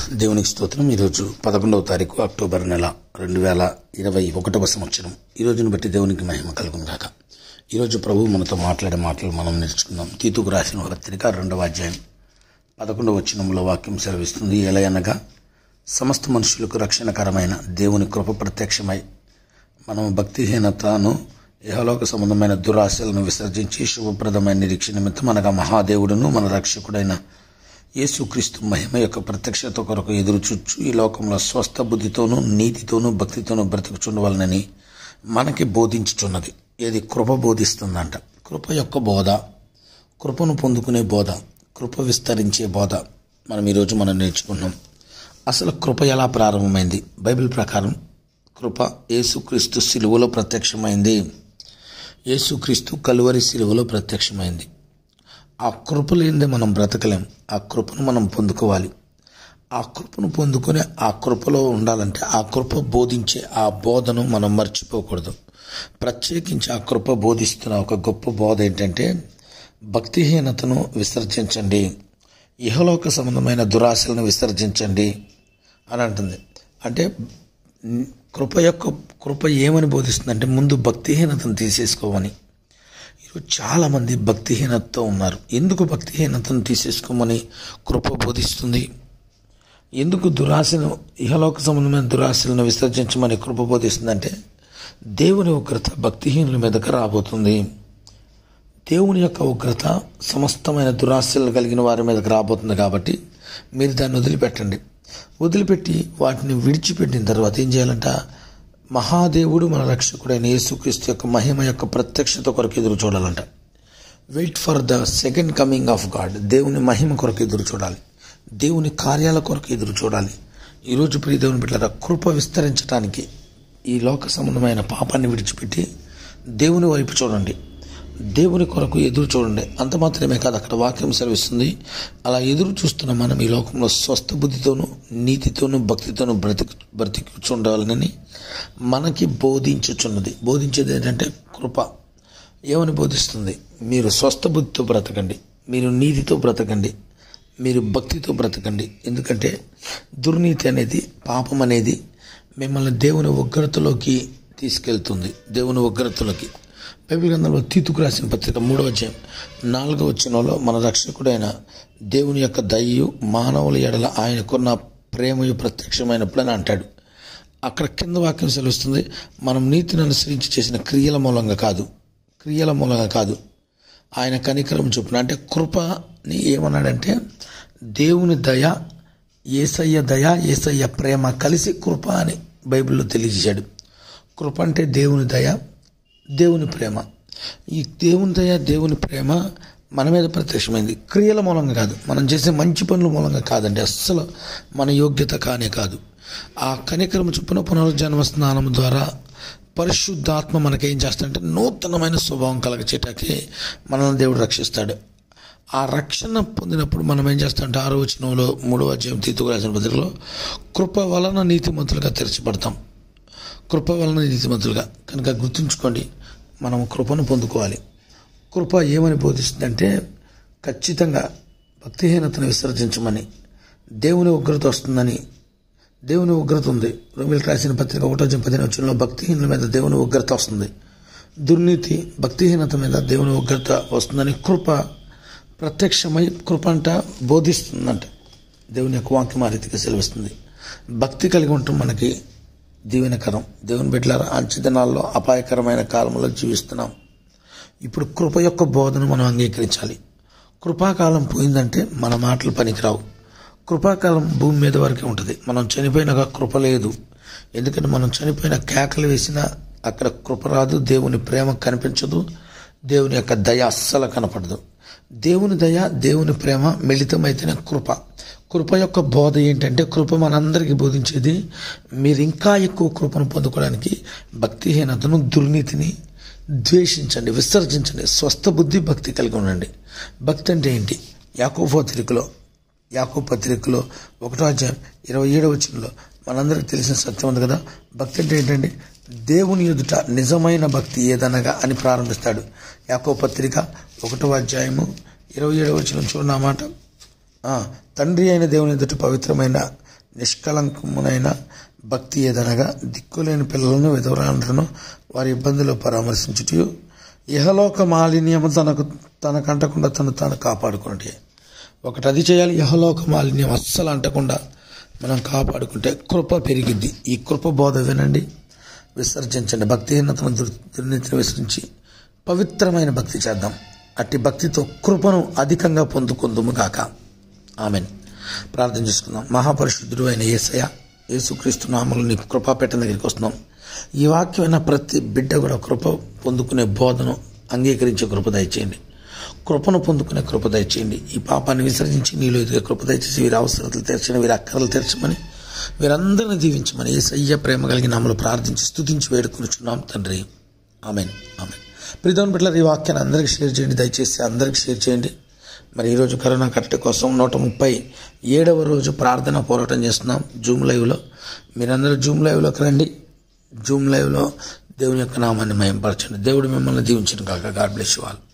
దేవునికి స్తోత్రం ఈరోజు పదకొండవ తారీఖు అక్టోబర్ నెల రెండు వేల ఇరవై ఒకటవ సంవత్సరం ఈ రోజును బట్టి దేవునికి మహిమ కలుగును గాక ఈరోజు ప్రభు మనతో మాట్లాడే మాటలు మనం నేర్చుకుందాం తీతుకు రాసిన పత్రిక రెండవ అధ్యాయం పదకొండవ వచనంలో వాక్యం సెలవిస్తుంది ఎలయనగా సమస్త మనుషులకు రక్షణకరమైన దేవుని కృప ప్రత్యక్షమై మనం భక్తిహీనతను ఇహలోక సంబంధమైన దురాశలను విసర్జించి శుభప్రదమైన నిరీక్షణ నిమిత్తం అనగా మహాదేవుడును మన రక్షకుడైన యేసుక్రీస్తు మహిమ యొక్క ప్రత్యక్షత కొరకు ఎదురు చూచు ఈ లోకంలో స్వస్థ బుద్ధితోనూ నీతితోనూ భక్తితోనూ బ్రతుకుచుండవాలనని మనకి బోధించుచున్నది ఏది కృప బోధిస్తుందంట కృప యొక్క బోధ కృపను పొందుకునే బోధ కృప విస్తరించే బోధ మనం ఈరోజు మనం నేర్చుకున్నాం అసలు కృప ఎలా ప్రారంభమైంది బైబిల్ ప్రకారం కృప యేసుక్రీస్తు సిలువలో ప్రత్యక్షమైంది యేసుక్రీస్తు కలువరి సిలువలో ప్రత్యక్షమైంది ఆ కృప లేనిదే మనం బ్రతకలేం ఆ కృపను మనం పొందుకోవాలి ఆ కృపను పొందుకొని ఆ కృపలో ఉండాలంటే ఆ కృప బోధించే ఆ బోధను మనం మర్చిపోకూడదు ప్రత్యేకించి ఆ కృప బోధిస్తున్న ఒక గొప్ప బోధ ఏంటంటే భక్తిహీనతను విసర్జించండి ఇహలోక సంబంధమైన దురాశలను విసర్జించండి అని అంటుంది అంటే కృప యొక్క కృప ఏమని బోధిస్తుందంటే ముందు భక్తిహీనతను తీసేసుకోమని ఈరోజు చాలామంది భక్తిహీనతతో ఉన్నారు ఎందుకు భక్తిహీనతను తీసేసుకోమని కృప బోధిస్తుంది ఎందుకు దురాశను ఇహలోక సంబంధమైన దురాశలను విసర్జించమని కృప బోధిస్తుందంటే దేవుని ఉగ్రత భక్తిహీనుల మీదకి రాబోతుంది దేవుని యొక్క ఉగ్రత సమస్తమైన దురాశలు కలిగిన వారి మీదకి రాబోతుంది కాబట్టి మీరు దాన్ని వదిలిపెట్టండి వదిలిపెట్టి వాటిని విడిచిపెట్టిన తర్వాత ఏం చేయాలంట మహాదేవుడు మన రక్షకుడైన యేసుక్రీస్తు యొక్క మహిమ యొక్క ప్రత్యక్షత కొరకు ఎదురు చూడాలంట wait for the second coming of God దేవుని మహిమ కొరకు ఎదురు చూడాలి దేవుని కార్యాల కొరకు ఎదురు చూడాలి ఈరోజు ప్రియ దేవుని బిడ్డల కృప విస్తరించడానికి ఈ లోక సంబంధమైన పాపాన్ని విడిచిపెట్టి దేవుని వైపు చూడండి దేవుని కొరకు ఎదురు చూడండి అంత మాత్రమే కాదు అక్కడ వాక్యం సెలవిస్తుంది అలా ఎదురు చూస్తున్న మనం ఈ లోకంలో స్వస్థ బుద్ధితోనూ నీతితోనూ భక్తితోనూ బ్రతికి బ్రతికిచుండాలని మనకి బోధించుచున్నది బోధించేది ఏంటంటే కృప ఏమని బోధిస్తుంది మీరు స్వస్థ బుద్ధితో బ్రతకండి మీరు నీతితో బ్రతకండి మీరు భక్తితో బ్రతకండి ఎందుకంటే దుర్నీతి అనేది పాపం అనేది మిమ్మల్ని దేవుని ఉగ్రతలోకి తీసుకెళ్తుంది దేవుని ఉగ్రతలోకి బైబిల్ గ్రంథంలో తీతుకు రాసిన పత్రిక మూడవ అధ్యాయం నాలుగవ వచ్చినలో మన రక్షకుడైన దేవుని యొక్క దయ్యు మానవుల ఎడల ఆయనకున్న ప్రేమయు ప్రత్యక్షమైనప్పుడని అంటాడు అక్కడ కింద వాక్యం సెలవుస్తుంది మనం నీతిని అనుసరించి చేసిన క్రియల మూలంగా కాదు క్రియల మూలంగా కాదు ఆయన కనికరం చొప్పున అంటే కృపని ఏమన్నాడంటే దేవుని దయ ఏసయ్య దయ ఏసయ్య ప్రేమ కలిసి కృప అని బైబిల్లో తెలియజేశాడు కృప అంటే దేవుని దయ దేవుని ప్రేమ ఈ దేవుని దయ దేవుని ప్రేమ మన మీద ప్రత్యక్షమైంది క్రియల మూలంగా కాదు మనం చేసే మంచి పనుల మూలంగా కాదండి అస్సలు మన యోగ్యత కానే కాదు ఆ కనికరం చొప్పున పునరుజ్జన్మ స్నానం ద్వారా పరిశుద్ధాత్మ మనకేం చేస్తాడంటే నూతనమైన స్వభావం కలగచేటానికి మనల్ని దేవుడు రక్షిస్తాడు ఆ రక్షణ పొందినప్పుడు మనం ఏం చేస్తామంటే ఆరో వచనంలో మూడవ అధ్యాయం తీతుకు రాసిన పత్రికలో కృప వలన నీతిమంతులుగా తెరచబడతాం కృప వలన నీతిమంతులుగా కనుక గుర్తుంచుకోండి మనం కృపను పొందుకోవాలి కృప ఏమని బోధిస్తుందంటే ఖచ్చితంగా భక్తిహీనతను విసర్జించమని దేవుని ఉగ్రత వస్తుందని దేవుని ఉగ్రత ఉంది రోమిల్ రాసిన పత్రిక ఒకటో పదిహేను వచ్చిన భక్తిహీనుల మీద దేవుని ఉగ్రత వస్తుంది దుర్నీతి భక్తిహీనత మీద దేవుని ఉగ్రత వస్తుందని కృప ప్రత్యక్షమై కృప అంట బోధిస్తుందంట దేవుని యొక్క వాక్యం ఆ రీతిగా సెలవిస్తుంది భక్తి కలిగి ఉండటం మనకి దీవెనకరం దేవుని బిడ్డల అంచెదినాల్లో అపాయకరమైన కాలంలో జీవిస్తున్నాం ఇప్పుడు కృప యొక్క బోధను మనం అంగీకరించాలి కృపాకాలం పోయిందంటే మన మాటలు పనికిరావు కృపాకాలం భూమి మీద వరకే ఉంటుంది మనం చనిపోయినాక కృప లేదు ఎందుకంటే మనం చనిపోయిన కేకలు వేసినా అక్కడ కృప రాదు దేవుని ప్రేమ కనిపించదు దేవుని యొక్క దయ అస్సలు కనపడదు దేవుని దయ దేవుని ప్రేమ మిళితమైతేనే కృప కృప యొక్క బోధ ఏంటంటే కృప మనందరికీ బోధించేది మీరు ఇంకా ఎక్కువ కృపను పొందుకోవడానికి భక్తిహీనతను దుర్నీతిని ద్వేషించండి విసర్జించండి స్వస్థ బుద్ధి భక్తి కలిగి ఉండండి భక్తి అంటే ఏంటి యాకో పత్రికలో యాకో పత్రికలో ఒకటో అధ్యాయం ఇరవై ఏడవ వచనంలో మనందరికి తెలిసిన సత్యం ఉంది కదా భక్తి అంటే ఏంటండి దేవుని ఎదుట నిజమైన భక్తి ఏదనగా అని ప్రారంభిస్తాడు యాకో పత్రిక ఒకటో అధ్యాయము ఇరవై ఏడవ వచనం చూడన్న మాట ఆ, తండ్రి అయిన దేవుని ఎదుట పవిత్రమైన నిష్కలంకమునైన భక్తి ఏదనగా దిక్కులేని పిల్లలను విధవరాలను వారి ఇబ్బందులు పరామర్శించుటయు ఇహలోక మాలిన్యము తనకు తనకు అంటకుండా తను తాను కాపాడుకున్నట్టే ఒకటి అది చేయాలి ఇహలోక మాలిన్యం అస్సలు అంటకుండా మనం కాపాడుకుంటే కృప పెరిగిద్ది ఈ కృప బోధ వినండి విసర్జించండి భక్తిహీనతను దుర్ దుర్నీతిని విసరించి పవిత్రమైన భక్తి చేద్దాం అట్టి భక్తితో కృపను అధికంగా పొందుకుందుము గాక ఆమెన్ ప్రార్థన చేసుకుందాం మహాపరిశుద్ధుడు అయిన ఏసయ యేసుక్రీస్తు నామలు నీకు కృపా పెట్టిన దగ్గరికి వస్తున్నాం ఈ వాక్యమైన ప్రతి బిడ్డ కూడా కృప పొందుకునే బోధను అంగీకరించే కృప దయచేయండి కృపను పొందుకునే కృప దయచేయండి ఈ పాపాన్ని విసర్జించి నీలో ఎదిగే కృప దయచేసి వీరి అవసరతలు తెరచని వీరి అక్కరలు తెరచమని వీరందరిని దీవించమని ఏ సయ్య ప్రేమ కలిగిన నామలు ప్రార్థించి స్తుతించి వేడుకొనుచున్నాం తండ్రి ఆమెన్ ఆమెన్ ప్రిధోన్ బిడ్డల ఈ వాక్యాన్ని అందరికీ షేర్ చేయండి దయచేసి అందరికీ షేర్ చేయండి మరి ఈరోజు కరోనా కట్టడి కోసం నూట ముప్పై ఏడవ రోజు ప్రార్థన పోరాటం చేస్తున్నాం జూమ్ లైవ్లో మీరందరూ జూమ్ లైవ్లోకి రండి జూమ్ లైవ్లో దేవుని యొక్క నామాన్ని మయంపరచండి దేవుడు మిమ్మల్ని దీవించను కాక గాడ్ బ్లెస్ యు ఆల్